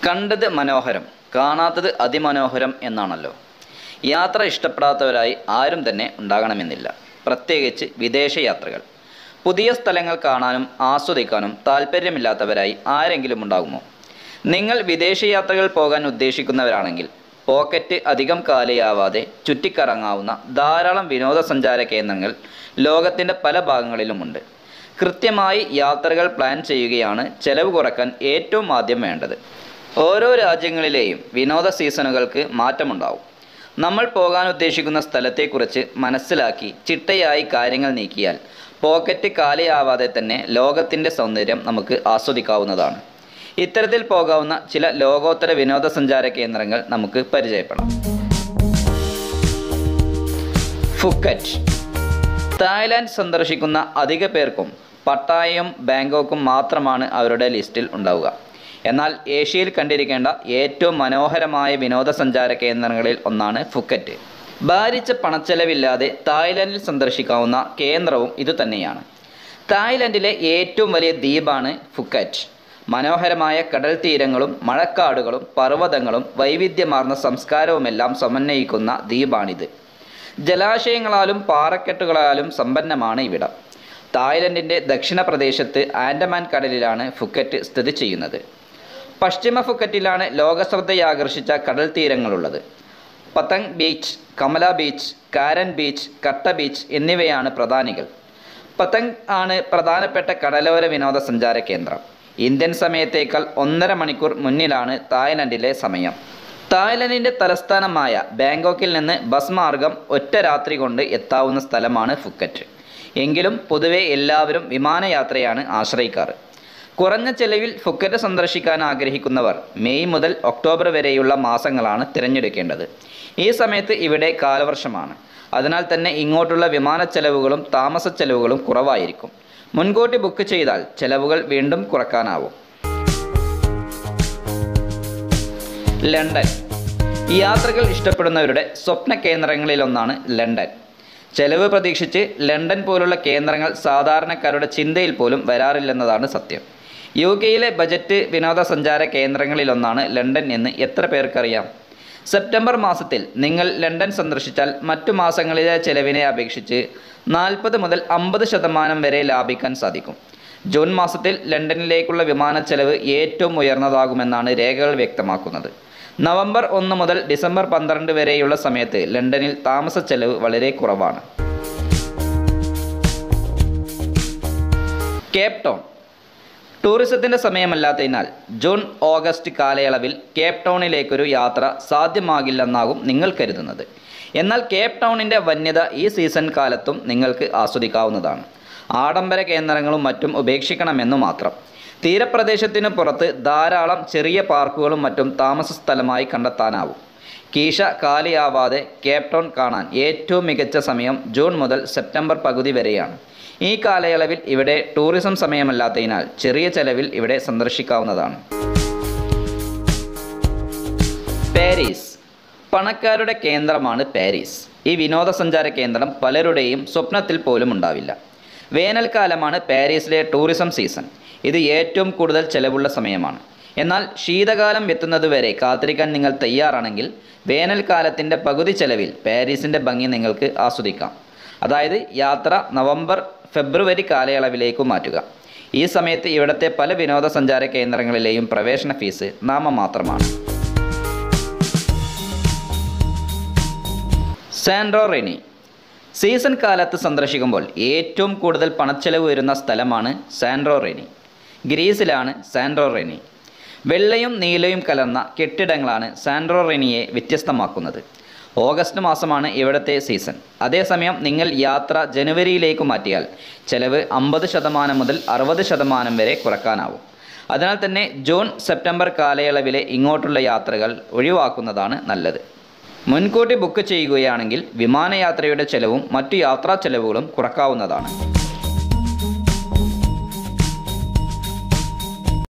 കണ്ടത് മനോഹരം കാണാത്തത് അതിമനോഹരം എന്നാണല്ലോ യാത്ര ഇഷ്ടപ്പെടാത്തവരായി ആരും തന്നെ ഉണ്ടാകണമെന്നില്ല പ്രത്യേകിച്ച് വിദേശ യാത്രകൾ പുതിയ സ്ഥലങ്ങൾ കാണാനും ആസ്വദിക്കാനും താല്പര്യമില്ലാത്തവരായി ആരെങ്കിലും ഉണ്ടാകുമോ നിങ്ങൾ വിദേശ യാത്രകൾ പോകാൻ ഉദ്ദേശിക്കുന്നവരാണെങ്കിൽ പോക്കറ്റ് അധികം കാലിയാവാതെ ചുറ്റിക്കറങ്ങാവുന്ന ധാരാളം വിനോദസഞ്ചാര കേന്ദ്രങ്ങൾ ലോകത്തിൻ്റെ പല ഭാഗങ്ങളിലുമുണ്ട് കൃത്യമായി യാത്രകൾ പ്ലാൻ ചെയ്യുകയാണ് ചെലവ് കുറക്കാൻ ഏറ്റവും ആദ്യം വേണ്ടത് ഓരോ രാജ്യങ്ങളിലെയും വിനോദ സീസണുകൾക്ക് മാറ്റമുണ്ടാവും നമ്മൾ പോകാൻ ഉദ്ദേശിക്കുന്ന സ്ഥലത്തെക്കുറിച്ച് മനസ്സിലാക്കി ചിട്ടയായി കാര്യങ്ങൾ നീക്കിയാൽ പോക്കറ്റ് കാലിയാവാതെ തന്നെ ലോകത്തിൻ്റെ സൗന്ദര്യം നമുക്ക് ആസ്വദിക്കാവുന്നതാണ് ഇത്തരത്തിൽ പോകാവുന്ന ചില ലോകോത്തര വിനോദസഞ്ചാര കേന്ദ്രങ്ങൾ നമുക്ക് പരിചയപ്പെടാം ഫുക്കറ്റ് തായ്ലാൻഡ് സന്ദർശിക്കുന്ന അധിക പേർക്കും പട്ടായയും ബാങ്കോക്കും മാത്രമാണ് അവരുടെ ലിസ്റ്റിൽ ഉണ്ടാവുക എന്നാൽ ഏഷ്യയിൽ കണ്ടിരിക്കേണ്ട ഏറ്റവും മനോഹരമായ വിനോദസഞ്ചാര കേന്ദ്രങ്ങളിൽ ഒന്നാണ് ഫുക്കറ്റ് ഭാരിച്ച പണച്ചെലവില്ലാതെ തായ്ലാൻഡിൽ സന്ദർശിക്കാവുന്ന കേന്ദ്രവും ഇതുതന്നെയാണ് തായ്ലൻഡിലെ ഏറ്റവും വലിയ ദ്വീപാണ് ഫുക്കറ്റ് മനോഹരമായ കടൽ തീരങ്ങളും മഴക്കാടുകളും പർവ്വതങ്ങളും വൈവിധ്യമാർന്ന സംസ്കാരവുമെല്ലാം സമന്വയിക്കുന്ന ദ്വീപാണിത് ജലാശയങ്ങളാലും പാറക്കെട്ടുകളാലും സമ്പന്നമാണ് ഇവിടം തായ്ലൻഡിൻ്റെ ദക്ഷിണ പ്രദേശത്ത് ആൻഡമാൻ കടലിലാണ് ഫുക്കറ്റ് സ്ഥിതി ചെയ്യുന്നത് പശ്ചിമ ഫുക്കറ്റിലാണ് ലോകശ്രദ്ധയാകർഷിച്ച കടൽ തീരങ്ങളുള്ളത് Patong beach Kamala beach Karon beach Kata beach എന്നിവയാണ് പ്രധാനികൾ പതങ് ആണ് പ്രധാനപ്പെട്ട കടലോര വിനോദസഞ്ചാര കേന്ദ്രം ഇന്ത്യൻ സമയത്തേക്കാൾ ഒന്നര മണിക്കൂർ മുന്നിലാണ് തായ്ലൻഡിലെ സമയം തായ്ലൻഡിൻ്റെ തലസ്ഥാനമായ ബാങ്കോക്കിൽ നിന്ന് ബസ് മാർഗം ഒറ്റ രാത്രി കൊണ്ട് എത്താവുന്ന സ്ഥലമാണ് ഫുക്കറ്റ് എങ്കിലും പൊതുവെ എല്ലാവരും വിമാനയാത്രയാണ് ആശ്രയിക്കാറ് കുറഞ്ഞ ചെലവിൽ ഫുക്കറ്റ് സന്ദർശിക്കാൻ ആഗ്രഹിക്കുന്നവർ മെയ് മുതൽ ഒക്ടോബർ വരെയുള്ള മാസങ്ങളാണ് തിരഞ്ഞെടുക്കേണ്ടത് ഈ സമയത്ത് ഇവിടെ കാലവർഷമാണ് അതിനാൽ തന്നെ ഇങ്ങോട്ടുള്ള വിമാന ചെലവുകളും താമസ ചെലവുകളും കുറവായിരിക്കും മുൻകൂട്ടി ബുക്ക് ചെയ്താൽ ചെലവുകൾ വീണ്ടും കുറക്കാനാവും ലണ്ടൻ യാത്രകൾ ഇഷ്ടപ്പെടുന്നവരുടെ സ്വപ്ന കേന്ദ്രങ്ങളിലൊന്നാണ് ലണ്ടൻ ചെലവ് പ്രതീക്ഷിച്ച് ലണ്ടൻ പോലുള്ള കേന്ദ്രങ്ങൾ സാധാരണക്കാരുടെ ചിന്തയിൽ പോലും വരാറില്ലെന്നതാണ് സത്യം യു കെയിലെ ബജറ്റ് വിനോദസഞ്ചാര കേന്ദ്രങ്ങളിലൊന്നാണ് ലണ്ടൻ എന്ന് എത്ര പേർക്കറിയാം സെപ്റ്റംബർ മാസത്തിൽ നിങ്ങൾ ലണ്ടൻ സന്ദർശിച്ചാൽ മറ്റു മാസങ്ങളിലെ ചെലവിനെ അപേക്ഷിച്ച് നാൽപ്പത് മുതൽ അമ്പത് ശതമാനം വരെ ലാഭിക്കാൻ സാധിക്കും ജൂൺ മാസത്തിൽ ലണ്ടനിലേക്കുള്ള വിമാന ചെലവ് ഏറ്റവും ഉയർന്നതാകുമെന്നാണ് രേഖകൾ വ്യക്തമാക്കുന്നത് നവംബർ ഒന്ന് മുതൽ ഡിസംബർ പന്ത്രണ്ട് വരെയുള്ള സമയത്ത് ലണ്ടനിൽ താമസ ചെലവ് വളരെ കുറവാണ് കേപ്പ് ടൗൺ ടൂറിസത്തിൻ്റെ സമയമല്ലാത്തതിനാൽ ജൂൺ ഓഗസ്റ്റ് കാലയളവിൽ കേപ്പ് ടൗണിലേക്കൊരു യാത്ര സാധ്യമാകില്ലെന്നാകും നിങ്ങൾ കരുതുന്നത് എന്നാൽ കേപ്പ് ടൗണിൻ്റെ വന്യത ഈ സീസൺ കാലത്തും നിങ്ങൾക്ക് ആസ്വദിക്കാവുന്നതാണ് ആഡംബര കേന്ദ്രങ്ങളും മറ്റും ഉപേക്ഷിക്കണമെന്നു മാത്രം തീരപ്രദേശത്തിന് പുറത്ത് ധാരാളം ചെറിയ പാർക്കുകളും മറ്റും താമസ സ്ഥലമായി കണ്ടെത്താനാവും കീശ കാലിയാവാതെ കേപ്പ് ടൗൺ കാണാൻ ഏറ്റവും മികച്ച സമയം ജൂൺ മുതൽ സെപ്റ്റംബർ പകുതി വരെയാണ് ഈ കാലയളവിൽ ഇവിടെ ടൂറിസം സമയമല്ലാത്തതിനാൽ ചെറിയ ചെലവിൽ ഇവിടെ സന്ദർശിക്കാവുന്നതാണ് പാരീസ് പണക്കാരുടെ കേന്ദ്രമാണ് പാരീസ് ഈ വിനോദസഞ്ചാര കേന്ദ്രം പലരുടെയും സ്വപ്നത്തിൽ പോലും ഉണ്ടാവില്ല വേനൽക്കാലമാണ് പാരീസിലെ ടൂറിസം സീസൺ ഇത് ഏറ്റവും കൂടുതൽ ചെലവുള്ള സമയമാണ് എന്നാൽ ശീതകാലം എത്തുന്നതുവരെ കാത്തിരിക്കാൻ നിങ്ങൾ തയ്യാറാണെങ്കിൽ വേനൽക്കാലത്തിൻ്റെ പകുതി ചെലവിൽ പാരീസിൻ്റെ ഭംഗി നിങ്ങൾക്ക് ആസ്വദിക്കാം അതായത് യാത്ര നവംബർ ഫെബ്രുവരി കാലയളവിലേക്ക് മാറ്റുക ഈ സമയത്ത് ഇവിടുത്തെ പല വിനോദസഞ്ചാര കേന്ദ്രങ്ങളിലെയും പ്രവേശന ഫീസ് നാമമാത്രമാണ് സാൻഡോറിനി സീസൺ കാലത്ത് സന്ദർശിക്കുമ്പോൾ ഏറ്റവും കൂടുതൽ പണച്ചെലവ് വരുന്ന സ്ഥലമാണ് സാൻഡോറിനി ഗ്രീസിലാണ് സാൻഡോറിനി വെള്ളയും നീലയും കലർന്ന കെട്ടിടങ്ങളാണ് സാൻഡോറിനിയെ വ്യത്യസ്തമാക്കുന്നത് ഓഗസ്റ്റ് മാസമാണ് ഇവിടുത്തെ സീസൺ അതേസമയം നിങ്ങൾ യാത്ര ജനുവരിയിലേക്ക് മാറ്റിയാൽ ചെലവ് അമ്പത് ശതമാനം മുതൽ അറുപത് ശതമാനം വരെ കുറക്കാനാവും അതിനാൽ തന്നെ ജൂൺ സെപ്റ്റംബർ കാലയളവിലെ ഇങ്ങോട്ടുള്ള യാത്രകൾ ഒഴിവാക്കുന്നതാണ് നല്ലത് മുൻകൂട്ടി ബുക്ക് ചെയ്യുകയാണെങ്കിൽ വിമാനയാത്രയുടെ ചെലവും മറ്റു യാത്രാ ചെലവുകളും കുറക്കാവുന്നതാണ്